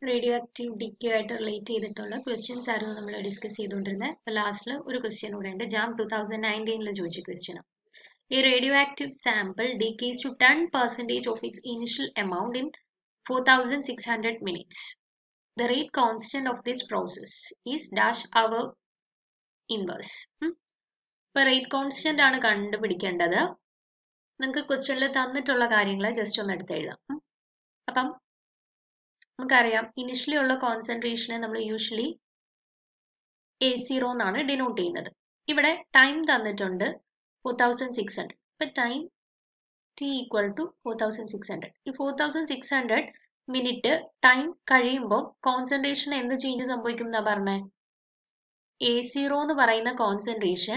Radio active ഡിക്യൂ ആയിട്ട് relate ചെയ്തിട്ടുള്ള questions ആയിരുന്നു നമ്മൾ ഡിസ്കസ് ചെയ്തുകൊണ്ടിരുന്നത് അപ്പോൾ ലാസ്റ്റിൽ ഒരു ക്വസ്റ്റ്യൻ കൂടെ ഉണ്ട് ജാം ടു തൗസൻഡ് നയൻറ്റീനിൽ ചോദിച്ച question A radioactive sample decays to 10% of its initial amount in 4600 minutes. The rate constant of this process is dash hour inverse. ഇപ്പോൾ റേറ്റ് കോൺസ്റ്റന്റ് ആണ് കണ്ടുപിടിക്കേണ്ടത് നിങ്ങൾക്ക് ക്വസ്റ്റ്യനിൽ തന്നിട്ടുള്ള കാര്യങ്ങൾ ജസ്റ്റ് ഒന്ന് എടുത്ത് എഴുതാം ഉം. അപ്പം നമുക്കറിയാം ഇനിഷ്യലി ഉള്ള കോൺസെൻട്രേഷനെ നമ്മൾ യൂഷ്വലി എ സീറോ എന്നാണ് ഡിനോട്ട് ചെയ്യുന്നത് ഇവിടെ ടൈം തന്നിട്ടുണ്ട് ഫോർ തൗസൻഡ് സിക്സ് ഹൺഡ്രഡ് ഇപ്പം time T equal to four thousand six hundred ഈ four thousand six hundred minute time കഴിയുമ്പോൾ കോൺസെൻട്രേഷൻ എന്ത് ചേഞ്ച് സംഭവിക്കും എന്നാ പറഞ്ഞേ എ സീറോ എന്ന് പറയുന്ന concentration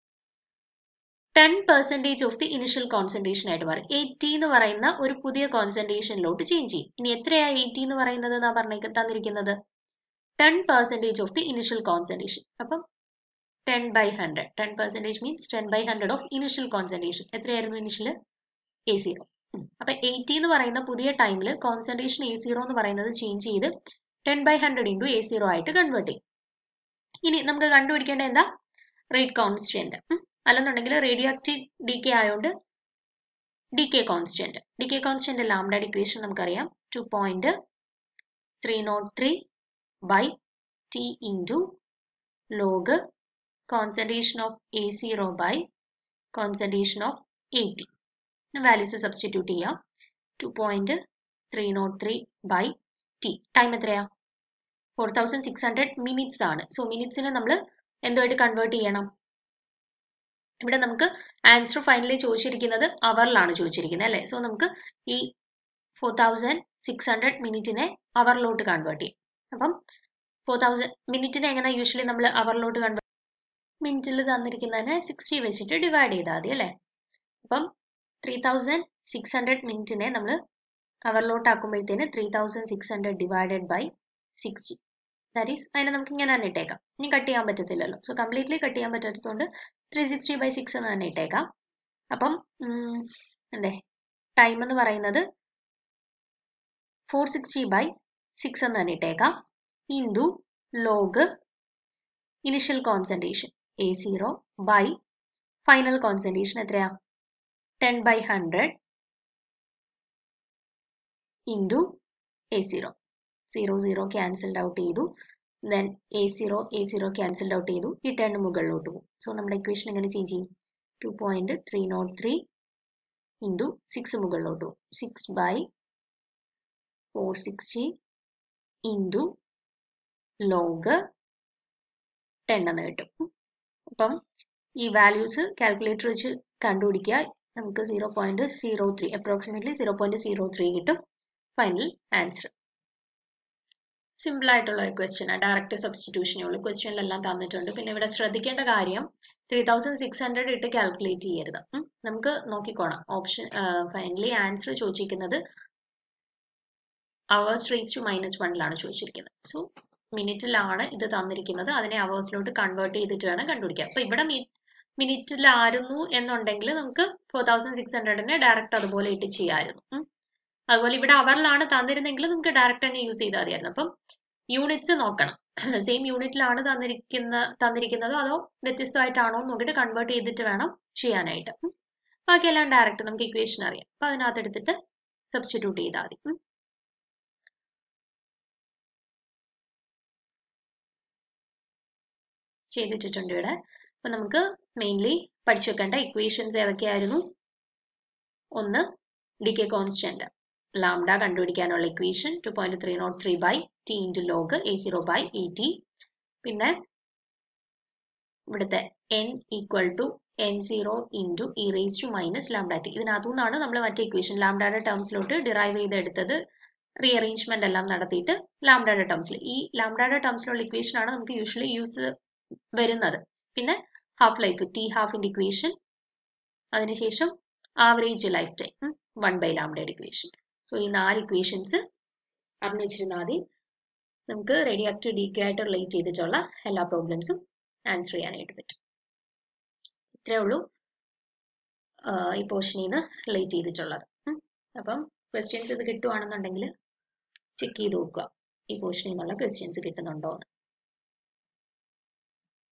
ten percentage of the initial concentration ആയിട്ട് മാറും എയ്റ്റി എന്ന് പറയുന്ന ഒരു പുതിയ കോൺസെൻട്രേഷനിലോട്ട് ചേഞ്ച് ചെയ്യും ഇനി എത്രയാ എയ്റ്റി എന്ന് പറയുന്നത് എന്നാ പറഞ്ഞേക്ക് തന്നിരിക്കുന്നത് ten percentage of the initial concentration അപ്പം ten by hundred ten percentage means ten by hundred of initial concentration എത്രയായിരുന്നു ഇനിഷ്യൽ എ സീറോ അപ്പൊ എയ്റ്റി എന്ന് പറയുന്ന പുതിയ ടൈമിൽ കോൺസെൻട്രേഷൻ എ സീറോ എന്ന് പറയുന്നത് ചേഞ്ച് ചെയ്ത് ten by hundred into A zero ആയിട്ട് കൺവേർട്ട് ചെയ്യും ഇനി നമുക്ക് കണ്ടുപിടിക്കേണ്ട എന്താ റേറ്റ് കോൺസ്റ്റന്റ് അല്ലെന്നുണ്ടെങ്കിൽ റേഡിയോ ആക്റ്റീവ് ഡി കെ ആയതുകൊണ്ട് D K constant D K constant lambda equation നമുക്കറിയാം two point three nought three by T into log concentration of A0 by concentration of 80. Values substitute ചെയ്യാം two point three nought three by T time എത്രയാ four thousand six hundred minutes ആണ് so മിനിറ്റ്സിനെ നമ്മൾ എന്തുമായിട്ട് convert ചെയ്യണം ഇവിടെ നമുക്ക് answer finally ചോദിച്ചിരിക്കുന്നത് അവറിലാണ് ചോദിച്ചിരിക്കുന്നത് അല്ലേ സോ നമുക്ക് ഈ ഫോർ തൗസൻഡ് സിക്സ് ഹൺഡ്രഡ് മിനിറ്റിനെ അവറിലോട്ട് കൺവേർട്ട് ചെയ്യും അപ്പം ഫോർ തൗസൻഡ് മിനിറ്റിനെ എങ്ങനെ യൂഷ്വലി നമ്മൾ അവറിലോട്ട് കൺവേർട്ട് മിനിറ്റിൽ തന്നിരിക്കുന്നതിനെ സിക്സ്റ്റി വെച്ചിട്ട് ഡിവൈഡ് ചെയ്താൽ മതി അല്ലേ അപ്പം ത്രീ തൗസൻഡ് സിക്സ് ഹൺഡ്രഡ് മിനിറ്റിനെ നമ്മൾ അവറിലോട്ട് ആക്കുമ്പോഴത്തേന് three thousand six hundred divided by sixty that is അതിനെ നമുക്ക് ഇങ്ങനെ തന്നെ ഇട്ടേക്കാം ഇനി കട്ട് ചെയ്യാൻ പറ്റത്തില്ലല്ലോ സോ കംപ്ലീറ്റ്ലി കട്ട് ചെയ്യാൻ പറ്റാത്തതുകൊണ്ട് ത്രീ സിക്സ്റ്റി ബൈ സിക്സ് എന്ന് തന്നെ ഇട്ടേക്കാം അപ്പം എന്തേ ടൈം എന്ന് പറയുന്നത് ഫോർ സിക്സ്റ്റി ബൈ സിക്സ് എന്ന് തന്നെ ഇട്ടേക്കാം into log initial concentration A zero by final concentration എത്രയാ ten by hundred into A zero zero zero cancelled out ചെയ്തു then A zero A zero cancelled out ചെയ്തു ഈ ten മുകളിലോട്ട് പോകും so നമ്മുടെ ഇക്വേഷൻ എങ്ങനെ ചേഞ്ച് ചെയ്യും two point three nought three into six മുകളിലോട്ട് പോകും six by four sixty into log ten എന്ന് കിട്ടും അപ്പം ഈ വാല്യൂസ് കാൽക്കുലേറ്റർ വെച്ച് കണ്ടുപിടിക്കുക നമുക്ക് zero point zero three approximately zero point zero three കിട്ടും ഫൈനൽ ആൻസർ സിമ്പിൾ ആയിട്ടുള്ള ഒരു ക്വസ്റ്റ്യൻ ഡയറക്റ്റ് സബ്സ്റ്റിറ്റ്യൂഷനേ ഉള്ളൂ ക്വസ്റ്റ്യനിലെല്ലാം തന്നിട്ടുണ്ട് പിന്നെ ഇവിടെ ശ്രദ്ധിക്കേണ്ട കാര്യം ത്രീ തൗസൻഡ് സിക്സ് ഹൺഡ്രഡ് ഇട്ട് കാൽക്കുലേറ്റ് ചെയ്യരുത് നമുക്ക് നോക്കിക്കോണം ഓപ്ഷൻ ഫൈനലി ആൻസർ ചോദിച്ചിരിക്കുന്നത് അവേഴ്സ് റേസ് ടു മൈനസ് വണ്ണിലാണ് ചോദിച്ചിരിക്കുന്നത് സോ മിനിറ്റിലാണ് ഇത് തന്നിരിക്കുന്നത് അതിനെ അവേഴ്സിലോട്ട് കൺവേർട്ട് ചെയ്തിട്ട് വേണം കണ്ടുപിടിക്കാൻ അപ്പൊ ഇവിടെ മിനിറ്റിലായിരുന്നു എന്നുണ്ടെങ്കിൽ നമുക്ക് ഫോർ തൗസൻഡ് സിക്സ് ഹൺഡ്രഡിനെ ഡയറക്റ്റ് അതുപോലെ ഇട്ട് ചെയ്യാമായിരുന്നു അതുപോലെ ഇവിടെ അവറിലാണ് തന്നിരുന്നെങ്കിൽ നമുക്ക് ഡയറക്റ്റ് തന്നെ യൂസ് ചെയ്താൽ മതിയായിരുന്നു അപ്പം യൂണിറ്റ്സ് നോക്കണം സെയിം യൂണിറ്റിലാണ് തന്നിരിക്കുന്ന തന്നിരിക്കുന്നതോ അതോ വ്യത്യസ്തമായിട്ടാണോ എന്ന് നോക്കിയിട്ട് കൺവേർട്ട് ചെയ്തിട്ട് വേണം ചെയ്യാനായിട്ട് ബാക്കിയെല്ലാം ഡയറക്റ്റ് നമുക്ക് ഇക്വേഷൻ അറിയാം അപ്പൊ അതിനകത്ത് എടുത്തിട്ട് സബ്സ്റ്റിറ്റ്യൂട്ട് ചെയ്താൽ മതി ചെയ്തിട്ടുണ്ട് ഇവിടെ അപ്പൊ നമുക്ക് മെയിൻലി പഠിച്ചു വെക്കേണ്ട ഇക്വേഷൻസ് ഏതൊക്കെയായിരുന്നു ഒന്ന് ഡി കെ കോൺസ്റ്റന്റ് ലാംഡ കണ്ടുപിടിക്കാനുള്ള equation two point three nought three by T into log A zero by A T പിന്നെ ഇവിടുത്തെ N equal to N zero into E raise to minus lambda T ഇതിനകത്തു നിന്നാണ് നമ്മൾ മറ്റേ equation ലാംഡയുടെ ടേംസിലോട്ട് derive ചെയ്തെടുത്തത് rearrangement എല്ലാം നടത്തിയിട്ട് ലാംഡയുടെ ടേംസിൽ ഈ ലാംഡയുടെ ടേംസിലുള്ള ഇക്വേഷൻ ആണ് നമുക്ക് യൂഷ്വലി യൂസ് വരുന്നത് പിന്നെ ഹാഫ് ലൈഫ് ടി ഹാഫിന്റെ ഇക്വേഷൻ അതിനുശേഷം average life time one by ലാംഡയുടെ ഇക്വേഷൻ സോ ഈ നാല് ഇക്വേഷൻസ് അറിഞ്ഞു വെച്ചിരുന്നാൽ മതി നമുക്ക് റേഡിയോ ആക്റ്റീവ് ഡി കെ ആയിട്ട് റിലേറ്റ് ചെയ്തിട്ടുള്ള എല്ലാ പ്രോബ്ലംസും ആൻസർ ചെയ്യാനായിട്ട് പറ്റും ഇത്രേ ഉള്ളൂ ഈ പോർഷനിൽ നിന്ന് റിലേറ്റ് ചെയ്തിട്ടുള്ളത് അപ്പം ക്വസ്റ്റ്യൻസ് ഇത് കിട്ടുവാണെന്നുണ്ടെങ്കിൽ ചെക്ക് ചെയ്ത് നോക്കുക ഈ പോർഷനിൽ നിന്നുള്ള ക്വസ്റ്റ്യൻസ് കിട്ടുന്നുണ്ടോ എന്ന്